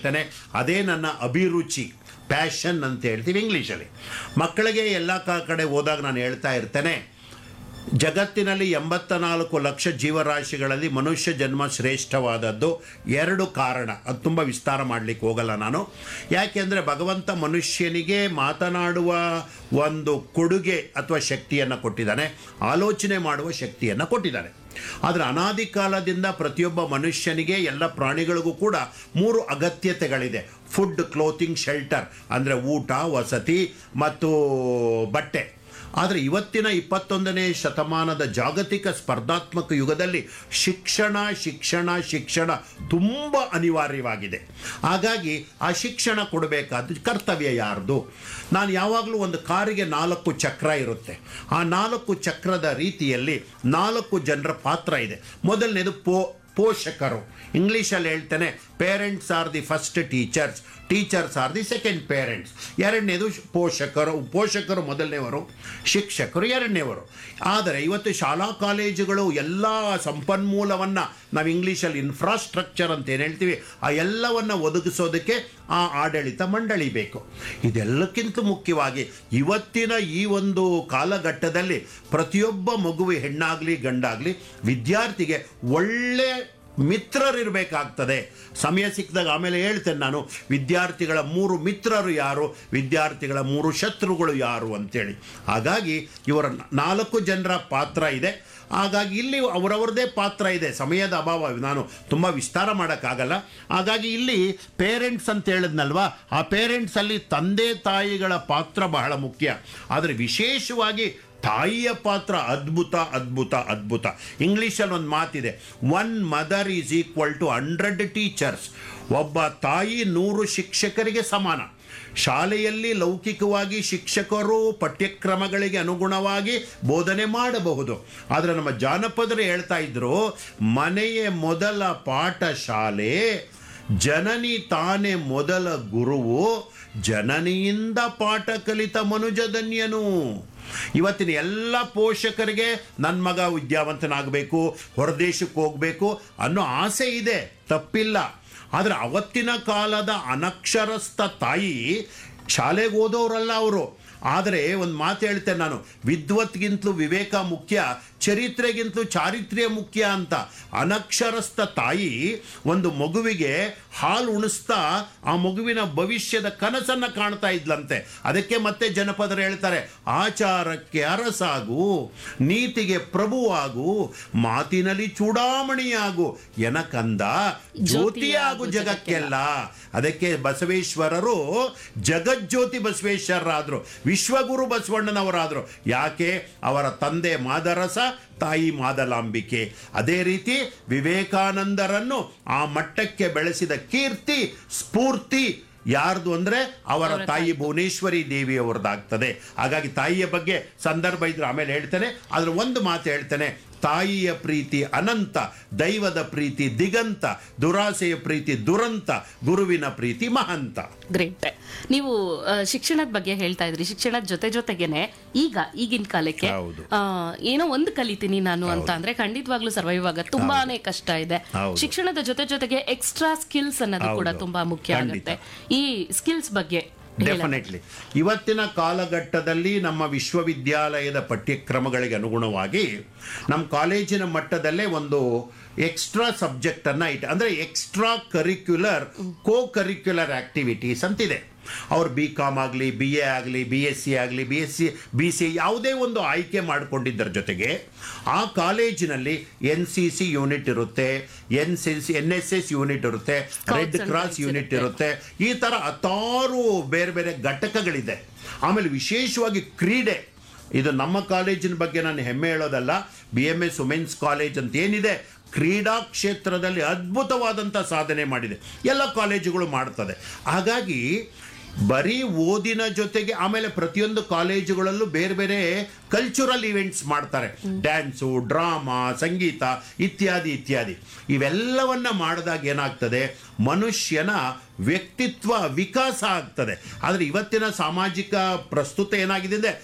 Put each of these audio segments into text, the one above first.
ಇರ್ತೇನೆ ಅದೇ ನನ್ನ ಅಭಿರುಚಿ ಪ್ಯಾಷನ್ ಅಂತ ಹೇಳ್ತೀವಿ ಇಂಗ್ಲೀಷಲ್ಲಿ ಮಕ್ಕಳಿಗೆ ಎಲ್ಲ ಕ- ಕಡೆ ಹೋದಾಗ ನಾನು ಹೇಳ್ತಾ ಇರ್ತೇನೆ ಜಗತ್ತಿನಲ್ಲಿ ಎಂಬತ್ತ ನಾಲ್ಕು ಲಕ್ಷ ಜೀವರಾಶಿಗಳಲ್ಲಿ ಮನುಷ್ಯ ಜನ್ಮ ಶ್ರೇಷ್ಠವಾದದ್ದು ಎರಡು ಕಾರಣ ಅದು ತುಂಬ ವಿಸ್ತಾರ ಮಾಡಲಿಕ್ಕೆ ಹೋಗಲ್ಲ ನಾನು ಯಾಕೆಂದರೆ ಭಗವಂತ ಮನುಷ್ಯನಿಗೆ ಮಾತನಾಡುವ ಒಂದು ಕೊಡುಗೆ ಅಥವಾ ಶಕ್ತಿಯನ್ನು ಕೊಟ್ಟಿದ್ದಾನೆ ಆಲೋಚನೆ ಮಾಡುವ ಶಕ್ತಿಯನ್ನು ಕೊಟ್ಟಿದ್ದಾನೆ ಆದರೆ ಅನಾದಿ ಕಾಲದಿಂದ ಪ್ರತಿಯೊಬ್ಬ ಮನುಷ್ಯನಿಗೆ ಎಲ್ಲ ಪ್ರಾಣಿಗಳಿಗೂ ಕೂಡ ಮೂರು ಅಗತ್ಯತೆಗಳಿದೆ ಫುಡ್ ಕ್ಲೋತಿಂಗ್ ಶೆಲ್ಟರ್ ಅಂದರೆ ಊಟ ವಸತಿ ಮತ್ತು ಬಟ್ಟೆ ಆದರೆ ಇವತ್ತಿನ ಇಪ್ಪತ್ತೊಂದನೇ ಶತಮಾನದ ಜಾಗತಿಕ ಸ್ಪರ್ಧಾತ್ಮಕ ಯುಗದಲ್ಲಿ ಶಿಕ್ಷಣ ಶಿಕ್ಷಣ ಶಿಕ್ಷಣ ತುಂಬ ಅನಿವಾರ್ಯವಾಗಿದೆ ಹಾಗಾಗಿ ಆ ಶಿಕ್ಷಣ ಕೊಡಬೇಕಾದ ಕರ್ತವ್ಯ ಯಾರ್ದು ನಾನು ಯಾವಾಗಲೂ ಒಂದು ಕಾರಿಗೆ ನಾಲ್ಕು ಚಕ್ರ ಇರುತ್ತೆ ಆ ನಾಲ್ಕು ಚಕ್ರದ ರೀತಿಯಲ್ಲಿ ನಾಲ್ಕು ಜನರ ಪಾತ್ರ ಇದೆ ಮೊದಲನೇದು ಪೋ ಪೋಷಕರು ಇಂಗ್ಲೀಷಲ್ಲಿ ಹೇಳ್ತೇನೆ parents are the first teachers teachers are the second parents ಎರಡನೇದು ಪೋಷಕರು ಪೋಷಕರು ಮೊದಲನೇವರು ಶಿಕ್ಷಕರು ಎರಡನೇವರು ಆದರೆ ಇವತ್ತು ಶಾಲಾ ಕಾಲೇಜುಗಳು ಎಲ್ಲ ಸಂಪನ್ಮೂಲವನ್ನು ನಾವು ಇಂಗ್ಲೀಷಲ್ಲಿ ಇನ್ಫ್ರಾಸ್ಟ್ರಕ್ಚರ್ ಅಂತ ಏನು ಹೇಳ್ತೀವಿ ಆ ಎಲ್ಲವನ್ನು ಒದಗಿಸೋದಕ್ಕೆ ಆ ಆಡಳಿತ ಮಂಡಳಿ ಬೇಕು ಇದೆಲ್ಲಕ್ಕಿಂತ ಮುಖ್ಯವಾಗಿ ಇವತ್ತಿನ ಈ ಒಂದು ಕಾಲಘಟ್ಟದಲ್ಲಿ ಪ್ರತಿಯೊಬ್ಬ ಮಗುವಿ ಹೆಣ್ಣಾಗಲಿ ಗಂಡಾಗಲಿ ವಿದ್ಯಾರ್ಥಿಗೆ ಒಳ್ಳೆ ಮಿತ್ರರಿರಬೇಕಾಗ್ತದೆ ಸಮಯ ಸಿಕ್ಕಿದಾಗ ಆಮೇಲೆ ಹೇಳ್ತೇನೆ ನಾನು ವಿದ್ಯಾರ್ಥಿಗಳ ಮೂರು ಮಿತ್ರರು ಯಾರು ವಿದ್ಯಾರ್ಥಿಗಳ ಮೂರು ಶತ್ರುಗಳು ಯಾರು ಅಂತೇಳಿ ಹಾಗಾಗಿ ಇವರ ನಾಲ್ಕು ಜನರ ಪಾತ್ರ ಇದೆ ಹಾಗಾಗಿ ಇಲ್ಲಿ ಅವರವ್ರದ್ದೇ ಪಾತ್ರ ಇದೆ ಸಮಯದ ಅಭಾವ ನಾನು ತುಂಬ ವಿಸ್ತಾರ ಮಾಡೋಕ್ಕಾಗಲ್ಲ ಹಾಗಾಗಿ ಇಲ್ಲಿ ಪೇರೆಂಟ್ಸ್ ಅಂತ ಹೇಳಿದ್ನಲ್ವಾ ಆ ಪೇರೆಂಟ್ಸಲ್ಲಿ ತಂದೆ ತಾಯಿಗಳ ಪಾತ್ರ ಬಹಳ ಮುಖ್ಯ ಆದರೆ ವಿಶೇಷವಾಗಿ ತಾಯಿಯ ಪಾತ್ರ ಅದ್ಭುತ ಅದ್ಭುತ ಅದ್ಭುತ ಇಂಗ್ಲೀಷಲ್ಲಿ ಒಂದು ಮಾತಿದೆ one mother is equal to hundred teachers ಒಬ್ಬ ತಾಯಿ ನೂರು ಶಿಕ್ಷಕರಿಗೆ ಸಮಾನ ಶಾಲೆಯಲ್ಲಿ ಲೌಕಿಕವಾಗಿ ಶಿಕ್ಷಕರು ಪಠ್ಯಕ್ರಮಗಳಿಗೆ ಅನುಗುಣವಾಗಿ ಬೋಧನೆ ಮಾಡಬಹುದು ಆದರೆ ನಮ್ಮ ಜಾನಪದರು ಹೇಳ್ತಾ ಇದ್ರು ಮನೆಯ ಮೊದಲ ಪಾಠ ಶಾಲೆ ಜನನಿ ತಾನೇ ಮೊದಲ ಗುರುವು ಜನನಿಯಿಂದ ಪಾಠ ಕಲಿತ ಮನುಜಧನ್ಯನು ಇವತ್ತಿನ ಎಲ್ಲ ಪೋಷಕರಿಗೆ ನನ್ನ ಮಗ ವಿದ್ಯಾವಂತನಾಗಬೇಕು ಹೊರದೇಶಕ್ಕೆ ಹೋಗಬೇಕು ಅನ್ನೋ ಆಸೆ ಇದೆ ತಪ್ಪಿಲ್ಲ ಆದರೆ ಅವತ್ತಿನ ಕಾಲದ ಅನಕ್ಷರಸ್ಥ ತಾಯಿ ಶಾಲೆಗೆ ಓದೋರಲ್ಲ ಅವರು ಆದರೆ ಒಂದು ಮಾತು ಹೇಳ್ತೇನೆ ನಾನು ವಿದ್ವತ್ಗಿಂತಲೂ ವಿವೇಕ ಮುಖ್ಯ ಚರಿತ್ರೆಗಿಂತಲೂ ಚಾರಿತ್ರ್ಯ ಮುಖ್ಯ ಅಂತ ಅನಕ್ಷರಸ್ಥ ತಾಯಿ ಒಂದು ಮಗುವಿಗೆ ಹಾಲು ಉಣಿಸ್ತಾ ಆ ಮಗುವಿನ ಭವಿಷ್ಯದ ಕನಸನ್ನು ಕಾಣ್ತಾ ಇದ್ಲಂತೆ ಅದಕ್ಕೆ ಮತ್ತೆ ಜನಪದರು ಹೇಳ್ತಾರೆ ಆಚಾರಕ್ಕೆ ಅರಸಾಗು ನೀತಿಗೆ ಪ್ರಭುವಾಗು ಮಾತಿನಲ್ಲಿ ಚೂಡಾಮಣಿಯಾಗು ಎನಕಂದ ಜ್ಯೋತಿಯಾಗು ಜಗಕ್ಕೆಲ್ಲ ಅದಕ್ಕೆ ಬಸವೇಶ್ವರರು ಜಗಜ್ಯೋತಿ ಬಸವೇಶ್ವರರಾದರು ವಿಶ್ವಗುರು ಬಸವಣ್ಣನವರಾದರು ಯಾಕೆ ಅವರ ತಂದೆ ಮಾದರಸ ತಾಯಿ ಮಾದಲಾಂಬಿಕೆ ಅದೇ ರೀತಿ ವಿವೇಕಾನಂದರನ್ನು ಆ ಮಟ್ಟಕ್ಕೆ ಬೆಳೆಸಿದ ಕೀರ್ತಿ ಸ್ಫೂರ್ತಿ ಯಾರ್ದು ಅಂದರೆ ಅವರ ತಾಯಿ ಭುವನೇಶ್ವರಿ ದೇವಿಯವರದ್ದಾಗ್ತದೆ ಹಾಗಾಗಿ ತಾಯಿಯ ಬಗ್ಗೆ ಸಂದರ್ಭ ಇದ್ರೆ ಆಮೇಲೆ ಹೇಳ್ತೇನೆ ಆದರೆ ಒಂದು ಮಾತು ಹೇಳ್ತೇನೆ ತಾಯಿಯ ಪ್ರೀತಿ ಅನಂತ ದೈವದ ಪ್ರೀತಿ ದಿಗಂತ ದುರಾಸೆಯ ಪ್ರೀತಿ ದುರಂತ ಗುರುವಿನ ಪ್ರೀತಿ ಮಹಂತ ಗ್ರೇಟ್ ನೀವು ಆ, ಶಿಕ್ಷಣದ ಬಗ್ಗೆ ಹೇಳ್ತಾ ಇದ್ರಿ ಶಿಕ್ಷಣದ ಜೊತೆ ಜೊತೆಗೇನೆ ಈಗ ಈಗಿನ ಕಾಲಕ್ಕೆ ಹೌದು. ಆ, ಏನೋ ಒಂದು ಕಲಿತೀನಿ ನಾನು ಅಂತ ಅಂದ್ರೆ ಖಂಡಿತವಾಗ್ಲೂ ಸರ್ವೈವ್ ಆಗ ತುಂಬಾನೇ ಕಷ್ಟ ಇದೆ ಹೌದು. ಶಿಕ್ಷಣದ ಜೊತೆ ಜೊತೆಗೆ ಎಕ್ಸ್ಟ್ರಾ ಸ್ಕಿಲ್ಸ್ ಅನ್ನೋದು ಕೂಡ ಹೌದು. ತುಂಬಾ ಮುಖ್ಯ ಖಂಡಿತ. ಆಗುತ್ತೆ ಈ ಸ್ಕಿಲ್ಸ್ ಬಗ್ಗೆ ಹೇಳ- ಡೆಫಿನೆಟ್ಲಿ ಇವತ್ತಿನ ಕಾಲಘಟ್ಟದಲ್ಲಿ ನಮ್ಮ ವಿಶ್ವವಿದ್ಯಾಲಯದ ಪಠ್ಯಕ್ರಮಗಳಿಗೆ ಅನುಗುಣವಾಗಿ ನಮ್ಮ ಕಾಲೇಜಿನ ಮಟ್ಟದಲ್ಲೇ ಒಂದು ಎಕ್ಸ್ಟ್ರಾ ಸಬ್ಜೆಕ್ಟನ್ನು ಇಟ್ಟು ಅಂದರೆ extra curricular co curricular activities ಅಂತಿದೆ ಅವ್ರು ಬಿ ಕಾಮ್ ಆಗಲಿ ಬಿ ಎ ಆಗಲಿ ಬಿ ಎಸ್ ಸಿ ಆಗಲಿ B S C B C ಯಾವುದೇ ಒಂದು ಆಯ್ಕೆ ಮಾಡಿಕೊಂಡಿದ್ದರ ಜೊತೆಗೆ ಆ ಕಾಲೇಜಿನಲ್ಲಿ ಎನ್ ಸಿ ಸಿ ಯೂನಿಟ್ ಇರುತ್ತೆ N C C N S S unit ಇರುತ್ತೆ red and cross Guides unit ಇರುತ್ತೆ. ಇರುತ್ತೆ ಈ ಥರ ಹತ್ತಾರು ಬೇರೆ ಬೇರೆ ಘಟಕಗಳಿದೆ ಆಮೇಲೆ ವಿಶೇಷವಾಗಿ ಕ್ರೀಡೆ ಇದು ನಮ್ಮ ಕಾಲೇಜಿನ ಬಗ್ಗೆ ನಾನು ಹೆಮ್ಮೆ ಹೇಳೋದಲ್ಲ B M S women's college ಅಂತ ಏನಿದೆ ಕ್ರೀಡಾ ಕ್ಷೇತ್ರದಲ್ಲಿ ಅದ್ಭುತವಾದಂಥ ಸಾಧನೆ ಮಾಡಿದೆ ಎಲ್ಲ ಕಾಲೇಜುಗಳು ಮಾಡ್ತದೆ ಹಾಗಾಗಿ ಬರೀ ಓದಿನ ಜೊತೆಗೆ ಆಮೇಲೆ ಪ್ರತಿಯೊಂದು ಕಾಲೇಜುಗಳಲ್ಲೂ ಬೇರೆ ಬೇರೆ ಕಲ್ಚರಲ್ ಇವೆಂಟ್ಸ್ ಮಾಡ್ತಾರೆ ಡ್ಯಾನ್ಸು ಡ್ರಾಮಾ ಸಂಗೀತ ಇತ್ಯಾದಿ ಇತ್ಯಾದಿ ಇವೆಲ್ಲವನ್ನ ಮಾಡಿದಾಗ ಏನಾಗ್ತದೆ ಮನುಷ್ಯನ ವ್ಯಕ್ತಿತ್ವ ವಿಕಾಸ ಆಗ್ತದೆ ಆದರೆ ಇವತ್ತಿನ ಸಾಮಾಜಿಕ ಪ್ರಸ್ತುತ ಏನಾಗಿದೆ ಅಂದರೆ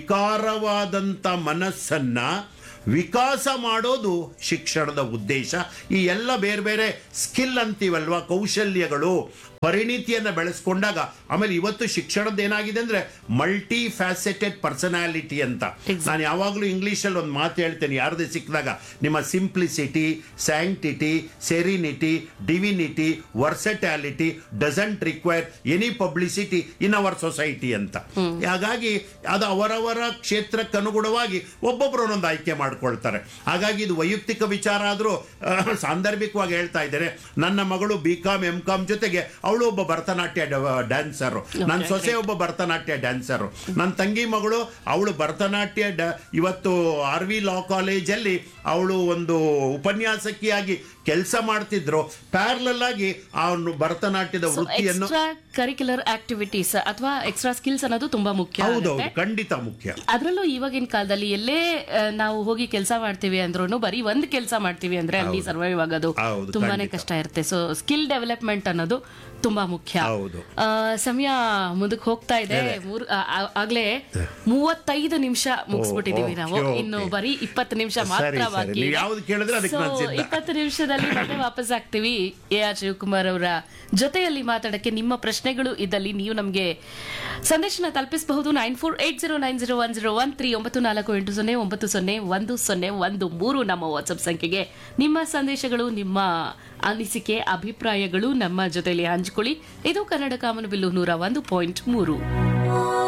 ವಿಕಾರವಾದಂಥ ಮನಸ್ಸನ್ನು ವಿಕಾಸ ಮಾಡೋದು ಶಿಕ್ಷಣದ ಉದ್ದೇಶ ಈ ಎಲ್ಲ ಬೇರೆ ಬೇರೆ ಸ್ಕಿಲ್ ಅಂತೀವಲ್ವ ಕೌಶಲ್ಯಗಳು ಪರಿಣಿತಿಯನ್ನ ಬೆಳೆಸ್ಕೊಂಡಾಗ ಆಮೇಲೆ ಇವತ್ತು ಶಿಕ್ಷಣದ ಏನಾಗಿದೆ ಅಂದ್ರೆ ಮಲ್ಟಿ ಫ್ಯಾಸೆಟೆಡ್ ಪರ್ಸನಾಲಿಟಿ ಅಂತ Exactly. ನಾನು ಯಾವಾಗಲೂ ಇಂಗ್ಲೀಷಲ್ಲಿ ಒಂದು ಮಾತು ಹೇಳ್ತೇನೆ ಯಾರದೇ ಸಿಕ್ಕಿದಾಗ ನಿಮ್ಮ simplicity sanctity serenity divinity versatility doesn't require any publicity in our society ಅಂತ ಹಾಗಾಗಿ ಅದು ಅವರವರ ಕ್ಷೇತ್ರಕ್ಕೆ ಅನುಗುಣವಾಗಿ ಒಬ್ಬೊಬ್ಬರು ಒಂದೊಂದು ಆಯ್ಕೆ ಮಾಡ್ಕೊಳ್ತಾರೆ ಹಾಗಾಗಿ ಇದು ವೈಯಕ್ತಿಕ ವಿಚಾರ ಆದರೂ ಸಾಂದರ್ಭಿಕವಾಗಿ ಹೇಳ್ತಾ ಇದ್ದೇನೆ ನನ್ನ ಮಗಳು ಬಿ ಕಾಮ್ ಎಂ ಕಾಮ್ ಜೊತೆಗೆ ಅವಳು ಒಬ್ಬ ಭರತನಾಟ್ಯ ಡ್ಯಾನ್ಸರು ನನ್ನ ಸೊಸೆ ಒಬ್ಬ ಭರತನಾಟ್ಯ ಡ್ಯಾನ್ಸರು ನನ್ನ ತಂಗಿ ಮಗಳು ಅವಳು ಭರತನಾಟ್ಯ ಡ- ಇವತ್ತು ಆರ್ ವಿ ಲಾ ಕಾಲೇಜಲ್ಲಿ ಅವಳು ಒಂದು ಉಪನ್ಯಾಸಕಿಯಾಗಿ ಕೆಲಸ ಮಾಡ್ತಿದ್ರು ಪ್ಯಾರಲಲ್ ಆಗಿ ಅವನು ಭರತನಾಟ್ಯದ ವೃತ್ತಿಯನ್ನು ಎಕ್ಸ್ಟ್ರಾ ಕರಿಕ್ಯುಲರ್ ಆಕ್ಟಿವಿಟೀಸ್ ಅಥವಾ ಎಕ್ಸ್ಟ್ರಾ ಸ್ಕಿಲ್ಸ್ ಅನ್ನೋದು ತುಂಬಾ ಮುಖ್ಯ ಹೌದೌದು ಆಗುತ್ತೆ. ಖಂಡಿತ ಮುಖ್ಯ ಅದ್ರಲ್ಲೂ ಇವಾಗಿನ ಕಾಲದಲ್ಲಿ ಎಲ್ಲೇ ಆ, ನಾವು ಹೋಗಿ ಕೆಲಸ ಮಾಡ್ತೀವಿ ಅಂದ್ರೂ ಬರೀ ಒಂದ್ ಕೆಲಸ ಮಾಡ್ತೀವಿ ಅಂದ್ರೆ ಅಲ್ಲಿ ಸರ್ವೈವ್ ಆಗೋದು ಹೌದು, ತುಂಬಾನೇ ಖಂಡಿತ. ಕಷ್ಟ ಇರುತ್ತೆ ಸೊ ಸ್ಕಿಲ್ ಡೆವಲಪ್ಮೆಂಟ್ ಅನ್ನೋದು ತುಂಬಾ ಮುಖ್ಯ ಹೌದು. ಆ, ಸಮಯ ಮುಂದಕ್ಕೆ ಹೋಗ್ತಾ ಇದೆ ಮೂರ್ ಆ, ಆ- ಆಗ್ಲೇ ಮೂವತ್ತೈದು ನಿಮಿಷ ಮುಗಿಸ್ಬಿಟ್ಟಿದೀವಿ ನಾವು ಓಕೆ, ಓಕೆ. ಇನ್ನು ಬರೀ ಇಪ್ಪತ್ತು ನಿಮಿಷ ಸರಿ, ಮಾತ್ರ ಸರಿ. ಬಾಕಿ ನೀವು ಇದೆ. ಯಾವ್ದು ಕೇಳಿದ್ರೆ ಅದಕ್ಕೆ So, ನಾನು ಸಿದ್ಧ. ಇಪ್ಪತ್ತು ನಿಮಿಷದಲ್ಲಿ ಮತ್ತೆ ವಾಪಸ್ ಆಗ್ತೀವಿ ಎ ಆರ್ ಶಿವಕುಮಾರ್ ಅವರ ಜೊತೆಯಲ್ಲಿ ಮಾತಾಡಕ್ಕೆ ನಿಮ್ಮ ಪ್ರಶ್ನೆಗಳು ಇದ್ದಲ್ಲಿ ನೀವು ನಮಗೆ ಸಂದೇಶನ ತಲುಪಿಸಬಹುದು nine four eight zero nine zero one zero one three ಒಂಬತ್ತು ನಾಲ್ಕು ಎಂಟು ಸೊನ್ನೆ ಒಂಬತ್ತು ಸೊನ್ನೆ ಒಂದು ಸೊನ್ನೆ ಒಂದು ಮೂರು ನಮ್ಮ ವಾಟ್ಸ್ಆಪ್ ಸಂಖ್ಯೆಗೆ ನಿಮ್ಮ ಸಂದೇಶಗಳು ನಿಮ್ಮ ಅನಿಸಿಕೆ ಅಭಿಪ್ರಾಯಗಳು ನಮ್ಮ ಜೊತೆಯಲ್ಲಿ ಹಂಚಿಕೊಳ್ಳಿ ಇದು ಕನ್ನಡ ಕಾಮನಬಿಲ್ಲು ನೂರ ಒಂದು ಪಾಯಿಂಟ್ ಮೂರು